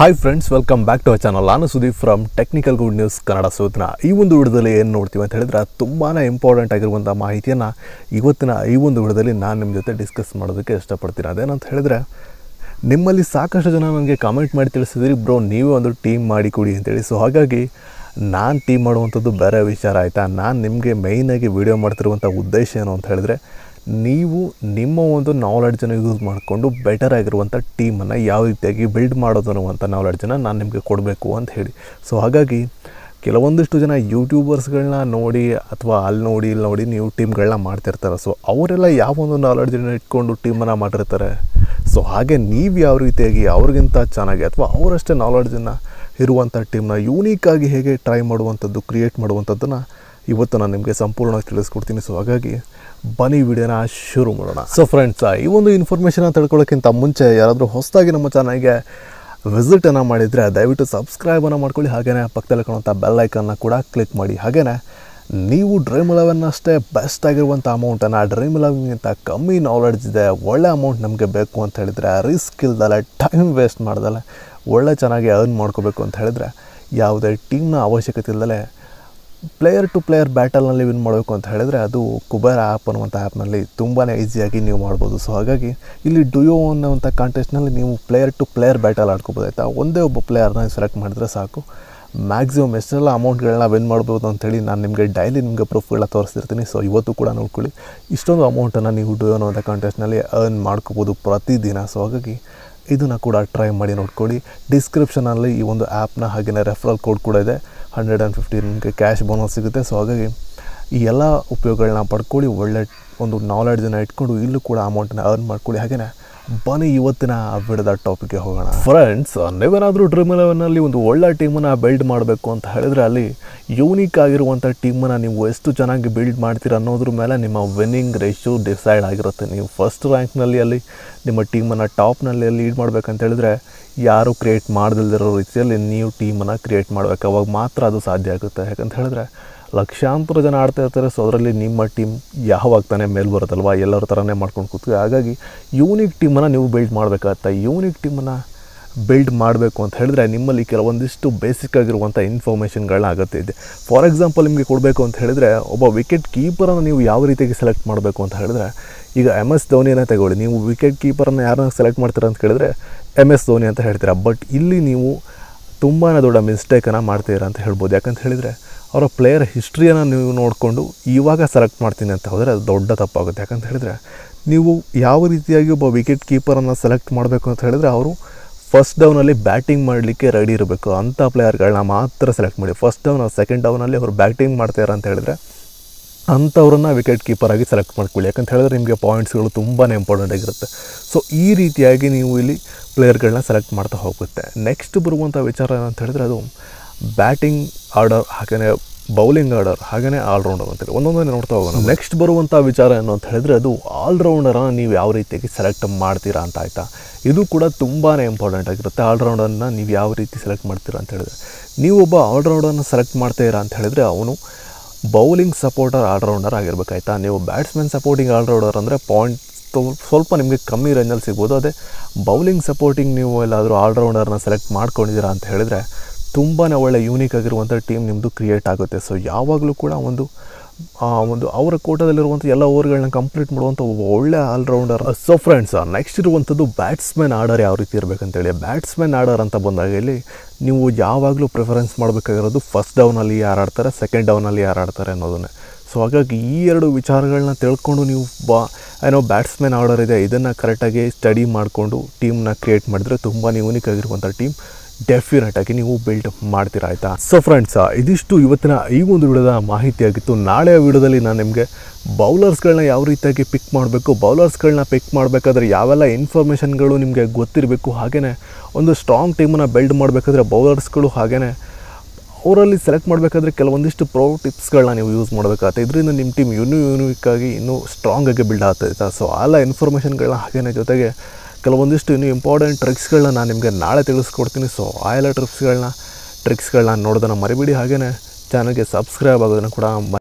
hi friends welcome back to a channel ನಾನು Sudeep from technical good news Kannada ಸೂತ್ನ ಈ ಒಂದು ವಿಡಿಯೋದಲ್ಲಿ ಏನು ನೋಡ್ತೀವಿ ಅಂತ ಹೇಳಿದ್ರೆ ತುಂಬಾ ಇಂಪಾರ್ಟೆಂಟ್ ಆಗಿರುವಂಥ ಮಾಹಿತಿಯನ್ನು ಇವತ್ತಿನ ಈ ಒಂದು ವಿಡಿಯೋದಲ್ಲಿ ನಾನು ನಿಮ್ಮ ಜೊತೆ ಡಿಸ್ಕಸ್ ಮಾಡೋದಕ್ಕೆ ಇಷ್ಟಪಡ್ತೀನಿ ಅದೇನಂತ ಹೇಳಿದ್ರೆ ನಿಮ್ಮಲ್ಲಿ ಸಾಕಷ್ಟು ಜನ ನನಗೆ ಕಾಮೆಂಟ್ ಮಾಡಿ ತಿಳಿಸಿದ್ರಿ ಬ್ರೋ ನೀವೇ ಒಂದು ಟೀಮ್ ಮಾಡಿ ಕೊಡಿ ಅಂತೇಳಿ ಸೊ ಹಾಗಾಗಿ ನಾನು ಟೀಮ್ ಮಾಡುವಂಥದ್ದು ಬೇರೆ ವಿಚಾರ ಆಯಿತಾ ನಾನು ನಿಮಗೆ ಮೇಯ್ನಾಗಿ ವಿಡಿಯೋ ಮಾಡ್ತಿರುವಂಥ ಉದ್ದೇಶ ಏನು ಅಂತ ಹೇಳಿದ್ರೆ ನೀವು ನಿಮ್ಮ ಒಂದು ನಾಲೆಡ್ಜನ್ನು ಯೂಸ್ ಮಾಡಿಕೊಂಡು ಬೆಟರ್ ಆಗಿರುವಂಥ ಟೀಮನ್ನು ಯಾವ ರೀತಿಯಾಗಿ ಬಿಲ್ಡ್ ಮಾಡೋದು ಅನ್ನುವಂಥ ನಾಲೆಡ್ಜನ್ನು ನಾನು ನಿಮಗೆ ಕೊಡಬೇಕು ಅಂತ ಹೇಳಿ ಸೊ ಹಾಗಾಗಿ ಕೆಲವೊಂದಿಷ್ಟು ಜನ ಯೂಟ್ಯೂಬರ್ಸ್ಗಳನ್ನ ನೋಡಿ ಅಥವಾ ಅಲ್ಲಿ ನೋಡಿ ಇಲ್ಲಿ ನೋಡಿ ನೀವು ಟೀಮ್ಗಳನ್ನ ಮಾಡ್ತಿರ್ತಾರೆ ಸೊ ಅವರೆಲ್ಲ ಯಾವ ಒಂದು ನಾಲೆಡ್ಜನ್ನು ಇಟ್ಕೊಂಡು ಟೀಮನ್ನು ಮಾಡಿರ್ತಾರೆ ಸೊ ಹಾಗೆ ನೀವು ಯಾವ ರೀತಿಯಾಗಿ ಅವ್ರಿಗಿಂತ ಚೆನ್ನಾಗಿ ಅಥವಾ ಅವರಷ್ಟೇ ನಾಲೆಡ್ಜನ್ನು ಇರುವಂಥ ಟೀಮ್ನ ಯೂನೀಕಾಗಿ ಹೇಗೆ ಟ್ರೈ ಮಾಡುವಂಥದ್ದು ಕ್ರಿಯೇಟ್ ಮಾಡುವಂಥದ್ದನ್ನು ಇವತ್ತು ನಾನು ನಿಮಗೆ ಸಂಪೂರ್ಣವಾಗಿ ತಿಳಿಸ್ಕೊಡ್ತೀನಿ ಸೊ ಹಾಗಾಗಿ ಬನ್ನಿ ವಿಡಿಯೋನ ಶುರು ಮಾಡೋಣ ಸೊ ಫ್ರೆಂಡ್ಸ್ ಈ ಒಂದು ಇನ್ಫಾರ್ಮೇಷನ್ ತಿಳ್ಕೊಳ್ಳೋಕ್ಕಿಂತ ಮುಂಚೆ ಯಾರಾದರೂ ಹೊಸದಾಗಿ ನಮ್ಮ ಚಾನಲ್ಗೆ ವಿಸಿಟನ್ನು ಮಾಡಿದರೆ ದಯವಿಟ್ಟು ಸಬ್ಸ್ಕ್ರೈಬನ್ನು ಮಾಡ್ಕೊಳ್ಳಿ ಹಾಗೆಯೇ ಪಕ್ಕದಲ್ಲಿ ಕಾಣುವಂಥ ಬೆಲ್ ಐಕನ್ನ ಕೂಡ ಕ್ಲಿಕ್ ಮಾಡಿ ಹಾಗೆಯೇ ನೀವು ಡ್ರೀಮ್ ಇಲೆವೆನ್ ಅಷ್ಟೇ ಬೆಸ್ಟ್ ಆಗಿರುವಂಥ ಅಮೌಂಟನ್ನು ಡ್ರೀಮ್ ಇಲೆವೆನ್ಗಿಂತ ಕಮ್ಮಿ ನಾಲೆಡ್ಜ್ ಇದೆ ಒಳ್ಳೆ ಅಮೌಂಟ್ ನಮಗೆ ಬೇಕು ಅಂತ ಹೇಳಿದರೆ ರಿಸ್ಕ್ ಇಲ್ದಲೆ ಟೈಮ್ ವೇಸ್ಟ್ ಮಾಡ್ದಲೆ ಒಳ್ಳೆ ಚೆನ್ನಾಗಿ ಅರ್ನ್ ಮಾಡ್ಕೋಬೇಕು ಅಂತ ಹೇಳಿದ್ರೆ ಯಾವುದೇ ಟೀಮ್ನ ಅವಶ್ಯಕತೆ ಇಲ್ಲದೆ ಪ್ಲೇಯರ್ ಟು ಪ್ಲೇಯರ್ ಬ್ಯಾಟಲ್ನಲ್ಲಿ ವಿನ್ ಮಾಡಬೇಕು ಅಂತ ಹೇಳಿದರೆ ಅದು ಕುಬೇರ್ ಆ್ಯಪ್ ಅನ್ನುವಂಥ ಆ್ಯಪ್ನಲ್ಲಿ ತುಂಬಾ ಈಸಿಯಾಗಿ ನೀವು ಮಾಡ್ಬೋದು ಸೊ ಹಾಗಾಗಿ ಇಲ್ಲಿ ಡುಯೋ ಅನ್ನೋವಂಥ ಕಾಂಟೆಸ್ಟ್ನಲ್ಲಿ ನೀವು ಪ್ಲೇಯರ್ ಟು ಪ್ಲೇಯರ್ ಬ್ಯಾಟಲ್ ಆಡ್ಕೋಬೋದು ಆಯಿತಾ ಒಂದೇ ಒಬ್ಬ ಪ್ಲೇಯರ್ನ ಸೆಲೆಕ್ಟ್ ಮಾಡಿದ್ರೆ ಸಾಕು ಮ್ಯಾಕ್ಸಿಮಮ್ ಎಷ್ಟೆಲ್ಲ ಅಮೌಂಟ್ಗಳನ್ನ ವಿನ್ ಮಾಡ್ಬೋದು ಅಂತೇಳಿ ನಾನು ನಿಮಗೆ ಡೈಲಿ ನಿಮಗೆ ಪ್ರೂಫ್ಗಳನ್ನ ತೋರಿಸ್ತಿರ್ತೀನಿ ಸೊ ಇವತ್ತು ಕೂಡ ನೋಡ್ಕೊಳ್ಳಿ ಇಷ್ಟೊಂದು ಅಮೌಂಟನ್ನು ನೀವು ಡುಯೋ ಅನ್ನೋವಂಥ ಕಾಂಟೆಸ್ಟ್ನಲ್ಲಿ ಅರ್ನ್ ಮಾಡ್ಕೋಬೋದು ಪ್ರತಿದಿನ ಸೊ ಹಾಗಾಗಿ ಇದನ್ನು ಕೂಡ ಟ್ರೈ ಮಾಡಿ ನೋಡ್ಕೊಳ್ಳಿ ಡಿಸ್ಕ್ರಿಪ್ಷನಲ್ಲಿ ಈ ಒಂದು ಆ್ಯಪ್ನ ಹಾಗೆಯೇ ರೆಫರಲ್ ಕೋಡ್ ಕೂಡ ಇದೆ ಹಂಡ್ರೆಡ್ ಆ್ಯಂಡ್ ಫಿಫ್ಟಿ ನಿಮಗೆ ಕ್ಯಾಶ್ ಬೋನಸ್ ಸಿಗುತ್ತೆ ಸೊ ಹಾಗಾಗಿ ಈ ಎಲ್ಲ ಉಪಯೋಗಗಳನ್ನ ಪಡ್ಕೊಳ್ಳಿ ಒಳ್ಳೆ ಒಂದು ನಾಲೆಡ್ಜನ್ನು ಇಟ್ಕೊಂಡು ಇಲ್ಲೂ ಕೂಡ ಅಮೌಂಟನ್ನು ಅರ್ನ್ ಮಾಡ್ಕೊಳ್ಳಿ ಹಾಗೆಯೇ ಬನ್ನಿ ಇವತ್ತಿನ ವಿಡದ ಟಾಪಿಕ್ಗೆ ಹೋಗೋಣ ಫ್ರೆಂಡ್ಸ್ ನೀವೇನಾದರೂ ಡ್ರೀಮ್ ಇಲೆವೆನಲ್ಲಿ ಒಂದು ಒಳ್ಳೆ ಟೀಮನ್ನು ಬಿಲ್ಡ್ ಮಾಡಬೇಕು ಅಂತ ಹೇಳಿದ್ರೆ ಅಲ್ಲಿ ಯೂನಿಕ್ ಆಗಿರುವಂಥ ಟೀಮನ್ನು ನೀವು ಎಷ್ಟು ಚೆನ್ನಾಗಿ ಬಿಲ್ಡ್ ಮಾಡ್ತೀರ ಅನ್ನೋದ್ರ ಮೇಲೆ ನಿಮ್ಮ ವಿನ್ನಿಂಗ್ ರೇಷು ಡಿಸೈಡ್ ಆಗಿರುತ್ತೆ ನೀವು ಫಸ್ಟ್ ರ್ಯಾಂಕ್ನಲ್ಲಿ ಅಲ್ಲಿ ನಿಮ್ಮ ಟೀಮನ್ನು ಟಾಪ್ನಲ್ಲಿ ಲೀಡ್ ಮಾಡ್ಬೇಕಂತ ಹೇಳಿದ್ರೆ ಯಾರು ಕ್ರಿಯೇಟ್ ಮಾಡದಿಲ್ದಿರೋ ರೀತಿಯಲ್ಲಿ ನೀವು ಟೀಮನ್ನು ಕ್ರಿಯೇಟ್ ಮಾಡಬೇಕು ಅವಾಗ ಮಾತ್ರ ಅದು ಸಾಧ್ಯ ಆಗುತ್ತೆ ಯಾಕಂತ ಹೇಳಿದ್ರೆ ಲಕ್ಷಾಂತರ ಜನ ಆಡ್ತಾ ಇರ್ತಾರೆ ಸೊ ಅದರಲ್ಲಿ ನಿಮ್ಮ ಟೀಮ್ ಯಾವಾಗ ತಾನೇ ಮೇಲೆ ಬರುತ್ತಲ್ವ ಎಲ್ಲರ ಥರನೇ ಮಾಡ್ಕೊಂಡು ಕೂತ್ವಿ ಹಾಗಾಗಿ ಯೂನಿಕ್ ಟೀಮನ್ನು ನೀವು ಬಿಲ್ಡ್ ಮಾಡಬೇಕಾಗತ್ತೆ ಯೂನಿಕ್ ಟೀಮನ್ನು ಬಿಲ್ಡ್ ಮಾಡಬೇಕು ಅಂತ ಹೇಳಿದ್ರೆ ನಿಮ್ಮಲ್ಲಿ ಕೆಲವೊಂದಿಷ್ಟು ಬೇಸಿಕ್ ಆಗಿರುವಂಥ ಇನ್ಫಾರ್ಮೇಷನ್ಗಳನ್ನ ಅಗತ್ಯ ಇದೆ ಫಾರ್ ಎಕ್ಸಾಂಪಲ್ ನಿಮಗೆ ಕೊಡಬೇಕು ಅಂತ ಹೇಳಿದ್ರೆ ಒಬ್ಬ ವಿಕೆಟ್ ಕೀಪರನ್ನು ನೀವು ಯಾವ ರೀತಿಯಾಗಿ ಸೆಲೆಕ್ಟ್ ಮಾಡಬೇಕು ಅಂತ ಹೇಳಿದ್ರೆ ಈಗ ಎಮ್ ಎಸ್ ಧೋನಿಯನ್ನೇ ತಗೊಳ್ಳಿ ನೀವು ವಿಕೆಟ್ ಕೀಪರನ್ನು ಯಾರನ್ನ ಸೆಲೆಕ್ಟ್ ಮಾಡ್ತೀರಾ ಅಂತ ಕೇಳಿದ್ರೆ ಎಮ್ ಎಸ್ ಧೋನಿ ಅಂತ ಹೇಳ್ತೀರಾ ಬಟ್ ಇಲ್ಲಿ ನೀವು ತುಂಬಾ ದೊಡ್ಡ ಮಿಸ್ಟೇಕನ್ನು ಮಾಡ್ತೀರಾ ಅಂತ ಹೇಳ್ಬೋದು ಯಾಕಂತ ಹೇಳಿದರೆ ಅವರ ಪ್ಲೇಯರ್ ಹಿಸ್ಟ್ರಿಯನ್ನು ನೀವು ನೋಡಿಕೊಂಡು ಇವಾಗ ಸೆಲೆಕ್ಟ್ ಮಾಡ್ತೀನಿ ಅಂತ ಹೋದರೆ ಅದು ದೊಡ್ಡ ತಪ್ಪಾಗುತ್ತೆ ಯಾಕಂತ ಹೇಳಿದರೆ ನೀವು ಯಾವ ರೀತಿಯಾಗಿ ಒಬ್ಬ ವಿಕೆಟ್ ಕೀಪರನ್ನು ಸೆಲೆಕ್ಟ್ ಮಾಡಬೇಕು ಅಂತ ಹೇಳಿದರೆ ಅವರು ಫಸ್ಟ್ ಡೌನಲ್ಲಿ ಬ್ಯಾಟಿಂಗ್ ಮಾಡಲಿಕ್ಕೆ ರೆಡಿ ಇರಬೇಕು ಅಂಥ ಪ್ಲೇಯರ್ಗಳನ್ನ ಮಾತ್ರ ಸೆಲೆಕ್ಟ್ ಮಾಡಿ ಫಸ್ಟ್ ಡೌನ್ ಸೆಕೆಂಡ್ ಡೌನಲ್ಲಿ ಅವರು ಬ್ಯಾಟಿಂಗ್ ಮಾಡ್ತಾರೆ ಅಂತ ಹೇಳಿದ್ರೆ ಅಂಥವ್ರನ್ನ ವಿಕೆಟ್ ಕೀಪರಾಗಿ ಸೆಲೆಕ್ಟ್ ಮಾಡ್ಕೊಳ್ಳಿ ಯಾಕಂತ ಹೇಳಿದ್ರೆ ನಿಮಗೆ ಪಾಯಿಂಟ್ಸ್ಗಳು ತುಂಬಾ ಇಂಪಾರ್ಟೆಂಟ್ ಆಗಿರುತ್ತೆ ಸೊ ಈ ರೀತಿಯಾಗಿ ನೀವು ಇಲ್ಲಿ ಪ್ಲೇಯರ್ಗಳನ್ನ ಸೆಲೆಕ್ಟ್ ಮಾಡ್ತಾ ಹೋಗುತ್ತೆ ನೆಕ್ಸ್ಟ್ ಬರುವಂಥ ವಿಚಾರ ಏನಂತ ಹೇಳಿದ್ರೆ ಅದು ಬ್ಯಾಟಿಂಗ್ ಆರ್ಡರ್ ಹಾಗೆಯೇ ಬೌಲಿಂಗ್ ಆರ್ಡರ್ ಹಾಗೆಯೇ ಆಲ್ರೌಂಡರ್ ಅಂತೇಳಿ ಒಂದೊಂದನ್ನೇ ನೋಡ್ತಾ ಹೋಗೋಣ ನೆಕ್ಸ್ಟ್ ಬರುವಂಥ ವಿಚಾರ ಏನು ಅಂತ ಹೇಳಿದ್ರೆ ಅದು ಆಲ್ರೌಂಡರನ್ನು ನೀವು ಯಾವ ರೀತಿಯಾಗಿ ಸೆಲೆಕ್ಟ್ ಮಾಡ್ತೀರಾ ಅಂತ ಆಯಿತಾ ಇದು ಕೂಡ ತುಂಬಾ ಇಂಪಾರ್ಟೆಂಟ್ ಆಗಿರುತ್ತೆ ಆಲ್ರೌಂಡರ್ನ ನೀವು ಯಾವ ರೀತಿ ಸೆಲೆಕ್ಟ್ ಮಾಡ್ತೀರಾ ಅಂತ ಹೇಳಿದ್ರೆ ನೀವು ಒಬ್ಬ ಆಲ್ರೌಂಡರ್ನ ಸೆಲೆಕ್ಟ್ ಮಾಡ್ತೀರಾ ಅಂತ ಹೇಳಿದ್ರೆ ಅವನು ಬೌಲಿಂಗ್ ಸಪೋರ್ಟರ್ ಆಲ್ರೌಂಡರ್ ಆಗಿರ್ಬೇಕಾಯ್ತಾ ನೀವು ಬ್ಯಾಟ್ಸ್ಮನ್ ಸಪೋರ್ಟಿಂಗ್ ಆಲ್ರೌಂಡರ್ ಅಂದರೆ ಪಾಯಿಂಟ್ ಸ್ವಲ್ಪ ನಿಮಗೆ ಕಮ್ಮಿ ರೇಂಜಲ್ಲಿ ಸಿಗ್ಬೋದು ಅದೇ ಬೌಲಿಂಗ್ ಸಪೋರ್ಟಿಂಗ್ ನೀವು ಎಲ್ಲಾದರೂ ಆಲ್ರೌಂಡರ್ನ ಸೆಲೆಕ್ಟ್ ಮಾಡ್ಕೊಂಡಿದ್ದೀರಾ ಅಂತ ಹೇಳಿದ್ರೆ ತುಂಬಾ ಒಳ್ಳೆ ಯೂನಿಕ್ ಆಗಿರುವಂಥ ಟೀಮ್ ನಿಮ್ಮದು ಕ್ರಿಯೇಟ್ ಆಗುತ್ತೆ ಸೊ ಯಾವಾಗಲೂ ಕೂಡ ಒಂದು ಆ, ಒಂದು ಅವರ ಕೋಟದಲ್ಲಿರುವಂಥ ಎಲ್ಲ ಓವರ್ಗಳನ್ನ ಕಂಪ್ಲೀಟ್ ಮಾಡುವಂಥ ಒಬ್ಬ ಒಳ್ಳೆ ಆಲ್ರೌಂಡರ್ ಸೊ ಫ್ರೆಂಡ್ಸ್ ನೆಕ್ಸ್ಟ್ ಇರುವಂಥದ್ದು ಬ್ಯಾಟ್ಸ್ಮನ್ ಆರ್ಡರ್ ಯಾವ ರೀತಿ ಇರಬೇಕಂತೇಳಿ ಬ್ಯಾಟ್ಸ್ಮನ್ ಆರ್ಡರ್ ಅಂತ ಬಂದಾಗ ಇಲ್ಲಿ ನೀವು ಯಾವಾಗಲೂ ಪ್ರಿಫರೆನ್ಸ್ ಮಾಡಬೇಕಾಗಿರೋದು ಫಸ್ಟ್ ಡೌನಲ್ಲಿ ಯಾರು ಆಡ್ತಾರೆ ಸೆಕೆಂಡ್ ಡೌನಲ್ಲಿ ಯಾರು ಆಡ್ತಾರೆ ಅನ್ನೋದನ್ನೇ ಸೊ ಹಾಗಾಗಿ ಈ ಎರಡು ವಿಚಾರಗಳನ್ನ ತಿಳ್ಕೊಂಡು ನೀವು ಬಾ ಏನೋ ಬ್ಯಾಟ್ಸ್ಮನ್ ಆರ್ಡರ್ ಇದೆ ಇದನ್ನು ಕರೆಕ್ಟಾಗಿ ಸ್ಟಡಿ ಮಾಡಿಕೊಂಡು ಟೀಮ್ನ ಕ್ರಿಯೇಟ್ ಮಾಡಿದ್ರೆ ತುಂಬಾ ಯೂನಿಕ್ ಆಗಿರುವಂಥ ಟೀಮ್ ಡೆಫಿನೆಟ್ ಆಗಿ ನೀವು ಬಿಲ್ಡ್ ಮಾಡ್ತೀರಾ ಆಯಿತಾ ಸೊ ಫ್ರೆಂಡ್ಸ್ ಇದಿಷ್ಟು ಇವತ್ತಿನ ಈ ಒಂದು ವಿಡಿಯೋದ ಮಾಹಿತಿಯಾಗಿತ್ತು ನಾಳೆಯ ವಿಡಿಯೋದಲ್ಲಿ ನಾನು ನಿಮಗೆ ಬೌಲರ್ಸ್ಗಳನ್ನ ಯಾವ ರೀತಿಯಾಗಿ ಪಿಕ್ ಮಾಡಬೇಕು ಬೌಲರ್ಸ್ಗಳನ್ನ ಪಿಕ್ ಮಾಡಬೇಕಾದ್ರೆ ಯಾವೆಲ್ಲ ಇನ್ಫಾರ್ಮೇಷನ್ಗಳು ನಿಮಗೆ ಗೊತ್ತಿರಬೇಕು ಹಾಗೆಯೇ ಒಂದು ಸ್ಟ್ರಾಂಗ್ ಟೀಮನ್ನು ಬಿಲ್ಡ್ ಮಾಡಬೇಕಾದ್ರೆ ಬೌಲರ್ಸ್ಗಳು ಹಾಗೆಯೇ ಅವರಲ್ಲಿ ಸೆಲೆಕ್ಟ್ ಮಾಡಬೇಕಾದ್ರೆ ಕೆಲವೊಂದಿಷ್ಟು ಪ್ರೋ ಟಿಪ್ಸ್ಗಳನ್ನ ನೀವು ಯೂಸ್ ಮಾಡಬೇಕಾಗುತ್ತೆ ಇದರಿಂದ ನಿಮ್ಮ ಟೀಮ್ ಇನ್ನೂ ಯೂನಿಕ್ ಆಗಿ ಇನ್ನೂ ಸ್ಟ್ರಾಂಗ್ ಆಗಿ ಬಿಲ್ಡ್ ಆಗ್ತೈತೆ ಸೊ ಎಲ್ಲ ಇನ್ಫಾರ್ಮೇಷನ್ಗಳನ್ನ ಹಾಗೇನೆ ಜೊತೆಗೆ ಕೆಲವೊಂದಿಷ್ಟು ಇನ್ನೂ ಇಂಪಾರ್ಟೆಂಟ್ ಟ್ರಿಕ್ಸ್ಗಳನ್ನ ನಾನು ನಿಮಗೆ ನಾಳೆ ತಿಳಿಸ್ಕೊಡ್ತೀನಿ ಸೊ ಆ ಎಲ್ಲ ಟ್ರಿಪ್ಸ್ಗಳನ್ನ ಟ್ರಿಕ್ಸ್ಗಳನ್ನ ನೋಡೋದನ್ನು ಮರಿಬೇಡಿ ಹಾಗೆಯೇ ಚಾನಲ್ಗೆ ಸಬ್ಸ್ಕ್ರೈಬ್ ಆಗೋದನ್ನು ಕೂಡ